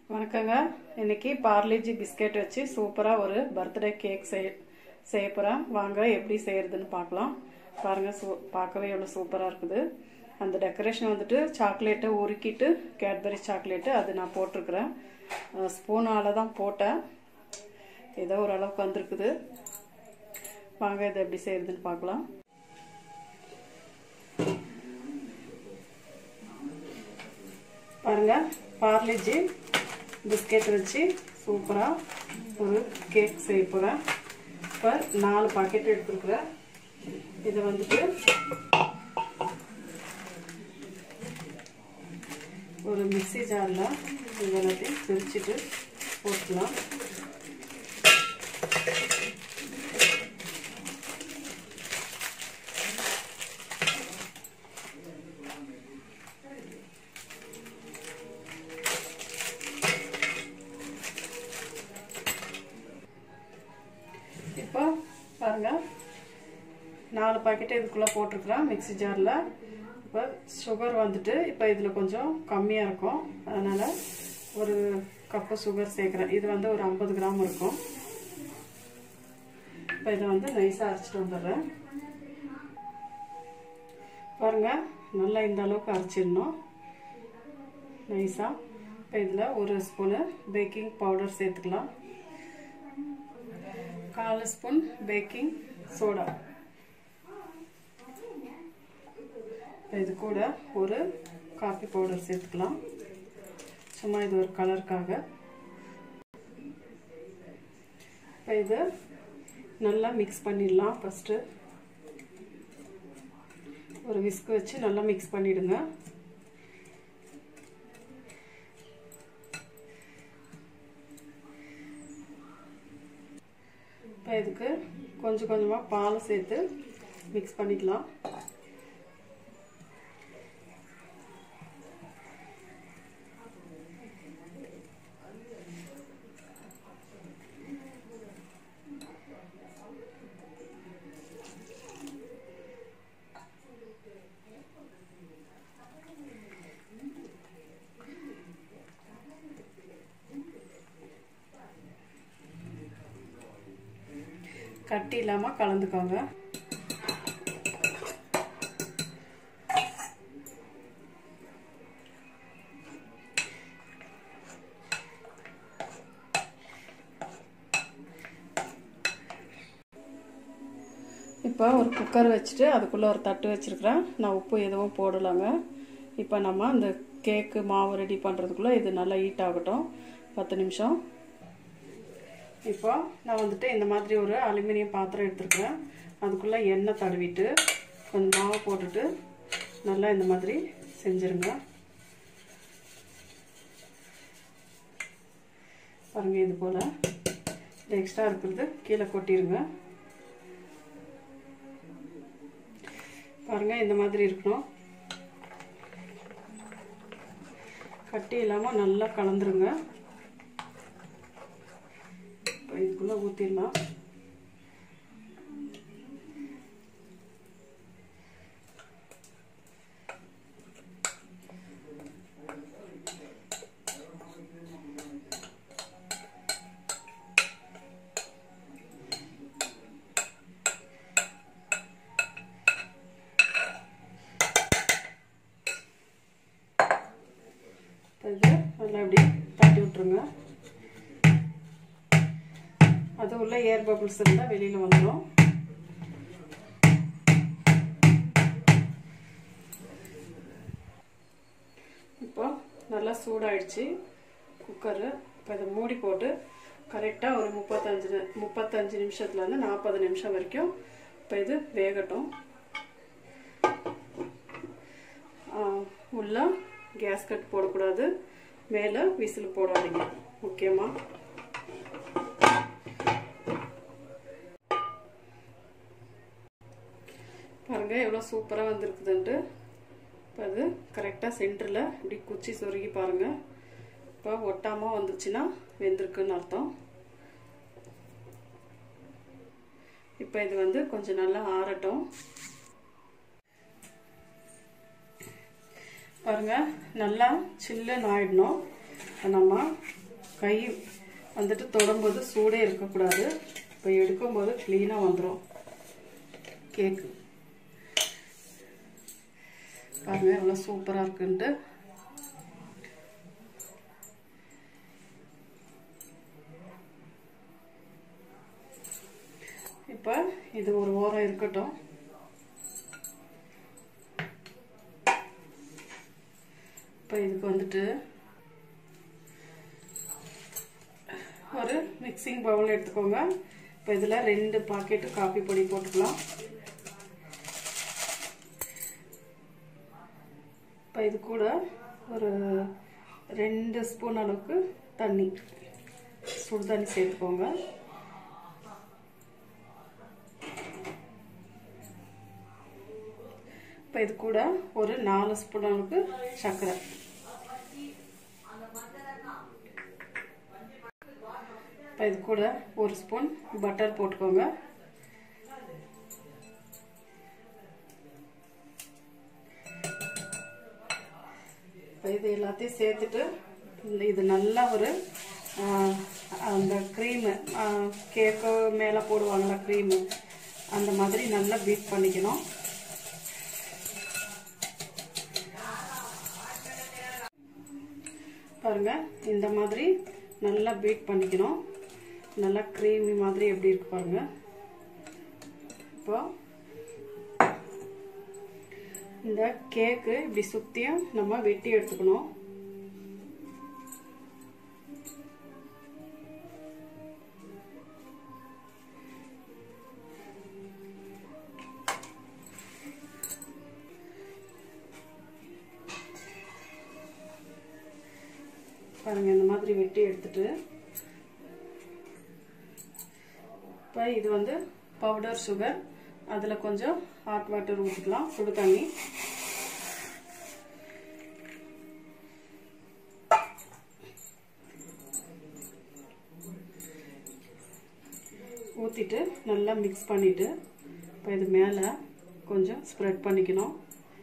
வணக்கங்க இன்னைக்கு பார்லேஜி பிஸ்கெட் வச்சு சூப்பராக ஒரு பர்த்டே கேக் செய்ய செய்ய போகிறேன் வாங்க எப்படி செய்யறதுன்னு பார்க்கலாம் பாருங்கள் சூ பார்க்கவே எவ்வளோ சூப்பராக இருக்குது அந்த டெக்கரேஷன் வந்துட்டு சாக்லேட்டை உருக்கிட்டு கேட்பரி சாக்லேட்டு அது நான் போட்டிருக்கிறேன் ஸ்பூனால் தான் போட்டேன் ஏதோ ஓரளவுக்கு வந்திருக்குது வாங்க இதை எப்படி செய்யறதுன்னு பார்க்கலாம் பாருங்க பார்லேஜி பிஸ்கெட் வச்சு சூப்பராக ஒரு கேக் செய்ய போகிறேன் இப்போ நாலு பாக்கெட் எடுத்துருக்குறேன் இதை வந்துட்டு ஒரு மிக்சி ஜாரில் இது எல்லாத்தையும் பிரிச்சுட்டு போட்டுக்கலாம் இப்போ பாருங்க நாலு பாக்கெட்டு இதுக்குள்ளே போட்டிருக்கிறேன் மிக்சி ஜாரில் இப்போ சுகர் வந்துட்டு இப்போ இதில் கொஞ்சம் கம்மியாக இருக்கும் அதனால் ஒரு கப்பு சுகர் சேர்க்குறேன் இது வந்து ஒரு ஐம்பது கிராம் இருக்கும் இப்போ இதை வந்து நைஸாக அரைச்சிட்டு வந்துடுறேன் பாருங்கள் நல்லா இந்த அளவுக்கு அரைச்சிடணும் நைஸாக இப்போ இதில் ஒரு ஸ்பூனு பேக்கிங் பவுடர் சேர்த்துக்கலாம் கால் ஸ்பூன் பேக்கிங் சோடா இது கூட ஒரு காஃபி பவுடர் சேர்த்துக்கலாம் சும்மா இது ஒரு கலருக்காக இப்போ இது நல்லா மிக்ஸ் பண்ணிடலாம் ஃபஸ்ட்டு ஒரு விஸ்க் வச்சு நல்லா மிக்ஸ் பண்ணிடுங்க இப்போ இதுக்கு கொஞ்சம் கொஞ்சமாக பால் சேர்த்து மிக்ஸ் பண்ணிக்கலாம் கட்டி இல்லாமல் கலந்துக்கோங்க இப்போ ஒரு குக்கர் வச்சுட்டு அதுக்குள்ளே ஒரு தட்டு வச்சுருக்கிறேன் நான் உப்பு எதுவும் போடலைங்க இப்போ நம்ம அந்த கேக்கு மாவு ரெடி பண்ணுறதுக்குள்ளே இது நல்லா ஹீட் ஆகட்டும் பத்து நிமிஷம் இப்போ நான் வந்துட்டு இந்த மாதிரி ஒரு அலுமினியம் பாத்திரம் எடுத்துருக்கிறேன் அதுக்குள்ளே எண்ணெய் தடவிட்டு கொஞ்சம் மாவு போட்டுட்டு நல்லா இந்த மாதிரி செஞ்சுருங்க பாருங்க இது போல் எக்ஸ்ட்ரா இருக்கிறது கீழே கொட்டிடுங்க பாருங்க இந்த மாதிரி இருக்கணும் கட்டி இல்லாமல் நல்லா கலந்துருங்க இப்போ இதுக்குள்ளே ஊற்றிடலாம் இது நல்லா இப்படி தட்டி விட்ருங்க அது உள்ள ஏர் பபிள்ஸ் இருந்தால் வெளியில் வந்துடும் இப்போ நல்லா சூடாயிடுச்சு குக்கரு இப்போ இதை மூடி போட்டு கரெக்டாக ஒரு முப்பத்தஞ்சு முப்பத்தஞ்சு நிமிஷத்துலேருந்து நாற்பது நிமிஷம் வரைக்கும் இப்போ இது வேகட்டும் உள்ள கேஸ் கட் போடக்கூடாது மேலே விசில் போடாதீங்க முக்கியமாக பாருங்கள் எவ்வளோ சூப்பராக வந்திருக்குதுன்ட்டு இப்போ அது கரெக்டாக சென்டரில் இப்படி குச்சி சொருகி பாருங்கள் இப்போ ஒட்டாமல் வந்துச்சுன்னா வெந்திருக்குன்னு அர்த்தம் இப்போ இது வந்து கொஞ்சம் நல்லா ஆறட்டும் பாருங்க நல்லா சில்லுன்னு ஆயிடணும் நம்ம கை வந்துட்டு தொடும்போது சூடே இருக்கக்கூடாது இப்போ எடுக்கும்போது க்ளீனாக வந்துடும் கேக்கு பாருங்க எவ்வளோ சூப்பராக இருக்குன்ட்டு இப்போ இது ஒரு ஓரம் இருக்கட்டும் இப்போ இதுக்கு வந்துட்டு ஒரு மிக்சிங் பவுல் எடுத்துக்கோங்க இப்போ இதில் ரெண்டு பாக்கெட்டு காஃபி பொடி போட்டுக்கலாம் இப்போ இது கூட ஒரு ரெண்டு ஸ்பூன் அளவுக்கு தண்ணி சுடு தண்ணி சேர்த்துக்கோங்க இப்போ இது கூட ஒரு நாலு ஸ்பூன் அளவுக்கு சர்க்கரை இப்போ இது கூட ஒரு ஸ்பூன் பட்டர் போட்டுக்கோங்க இப்போ இது எல்லாத்தையும் சேர்த்துட்டு இது நல்லா ஒரு அந்த க்ரீமு கேக்கு மேலே போடுவாங்களா க்ரீமு அந்த மாதிரி நல்லா பீட் பண்ணிக்கணும் பாருங்க இந்த மாதிரி நல்லா பீட் பண்ணிக்கணும் நல்லா க்ரீமி மாதிரி எப்படி இருக்கு பாருங்க இப்போ இந்த கேக்கு இப்படி சுத்தியும் நம்ம வெட்டி எடுத்துக்கணும் பாருங்க இந்த மாதிரி வெட்டி எடுத்துட்டு இப்போ இது வந்து பவுடர் சுகர் அதில் கொஞ்சம் ஹாட் வாட்டர் ஊற்றிக்கலாம் சுடு தண்ணி ஊற்றிட்டு நல்லா மிக்ஸ் பண்ணிவிட்டு இப்போ இது மேலே கொஞ்சம் ஸ்ப்ரெட் பண்ணிக்கணும்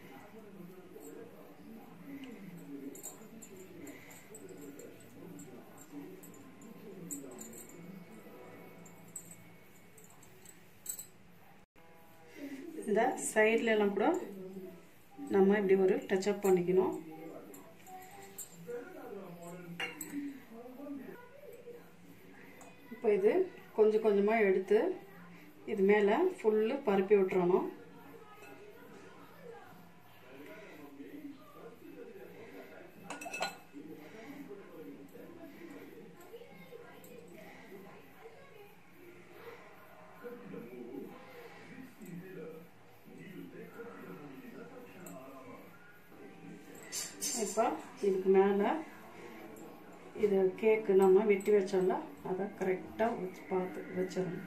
இந்த சைட்ல எல்லாம் கூட நம்ம இப்படி ஒரு டச்சப் பண்ணிக்கணும் இப்போ இது கொஞ்சம் கொஞ்சமாக எடுத்து இது மேலே ஃபுல்லு பரப்பி விட்டுறணும் இப்போ இதுக்கு மேலே இது கேக்கு நம்ம வெட்டி வச்சோம்ல அதை கரெக்டாக வச்சு பார்த்து வச்சிடணும்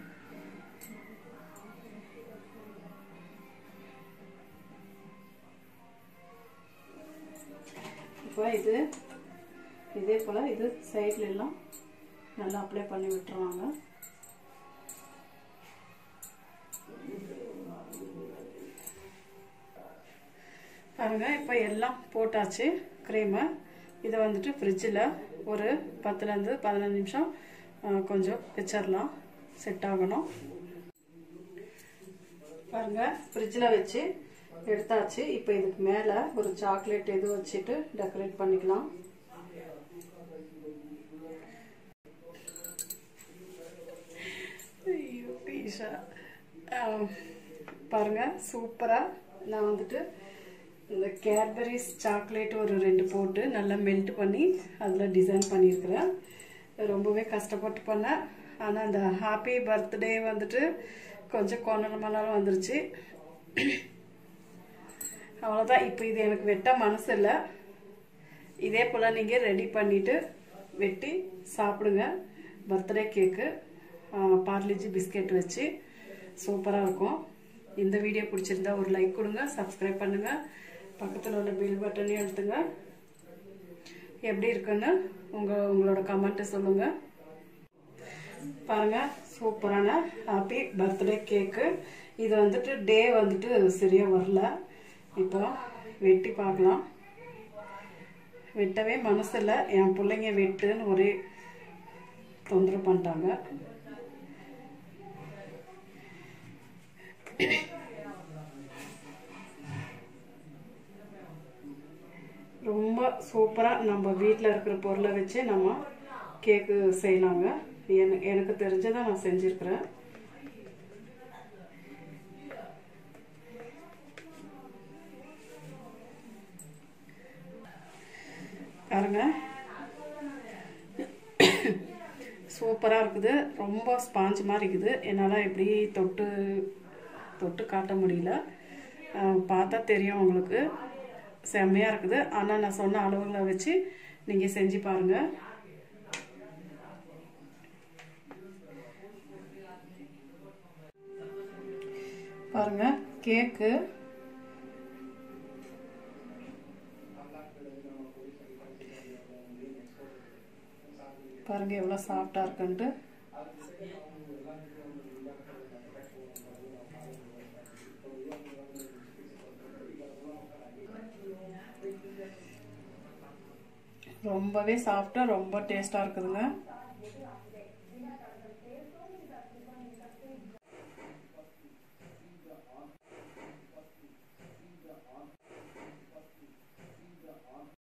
இப்போ இது இதே போல் இது சைட்ல எல்லாம் நல்லா அப்ளை பண்ணி விட்டுருவாங்க பாருங்க இப்போ எல்லாம் போட்டாச்சு க்ரீமு இதை வந்துட்டு ஃப்ரிட்ஜில் ஒரு பத்துலேருந்து பதினஞ்சு நிமிஷம் கொஞ்சம் வச்சிடலாம் செட் ஆகணும் பாருங்க ஃப்ரிட்ஜில் வச்சு எடுத்தாச்சு இப்போ இதுக்கு மேலே ஒரு சாக்லேட் எது வச்சுட்டு டெக்கரேட் பண்ணிக்கலாம் ஐயோ பீஷா பாருங்க சூப்பராக நான் வந்துட்டு இந்த கேட்பரிஸ் சாக்லேட் ஒரு ரெண்டு போட்டு நல்லா மெல்ட் பண்ணி அதில் டிசைன் பண்ணியிருக்கிறேன் ரொம்பவே கஷ்டப்பட்டு பண்ணேன் ஆனால் அந்த ஹாப்பி பர்த்டே வந்துட்டு கொஞ்சம் கொண்டல் மணாலும் வந்துருச்சு அவ்வளோதான் இப்போ இது எனக்கு வெட்ட மனசு இல்லை இதே போல் நீங்கள் ரெடி பண்ணிவிட்டு வெட்டி சாப்பிடுங்க பர்த்டே கேக்கு பார்லிஜி பிஸ்கெட் வச்சு சூப்பராக இருக்கும் இந்த வீடியோ பிடிச்சிருந்தா ஒரு லைக் கொடுங்க சப்ஸ்கிரைப் பண்ணுங்கள் பக்கத்தில் உள்ள பில் பட்டனையும் எடுத்துங்க எப்படி இருக்குன்னு உங்கள் உங்களோட கமெண்ட்டை சொல்லுங்கள் பாருங்கள் சூப்பரான ஹாப்பி பர்த்டே கேக்கு இது வந்துட்டு டே வந்துட்டு சரியாக வரல இப்போ வெட்டி பார்க்கலாம் வெட்டவே மனசு இல்லை என் பிள்ளைங்க வெட்டுன்னு ஒரே தொந்தரவு பண்ணிட்டாங்க ரொம்ப சூப்பராக நம்ம வீட்டில் இருக்கிற பொருளை வச்சு நம்ம கேக்கு செய்யலாங்க எனக்கு எனக்கு தெரிஞ்சதை நான் செஞ்சுருக்கிறேன் பாருங்க சூப்பராக இருக்குது ரொம்ப ஸ்பாஞ்ச் மாதிரி இருக்குது என்னால் எப்படி தொட்டு தொட்டு காட்ட முடியல அஹ் பார்த்தா தெரியும் உங்களுக்கு செம்மையாக இருக்குது ஆனால் நான் சொன்ன அளவுகளை வச்சு நீங்கள் செஞ்சு பாருங்கள் பாருங்க கேக்கு பாருங்க எவ்வளோ சாஃப்டாக இருக்குன்ட்டு ரொம்பவே சாஃப்டாக ரொம்ப டேஸ்ட்டாக இருக்குதுங்க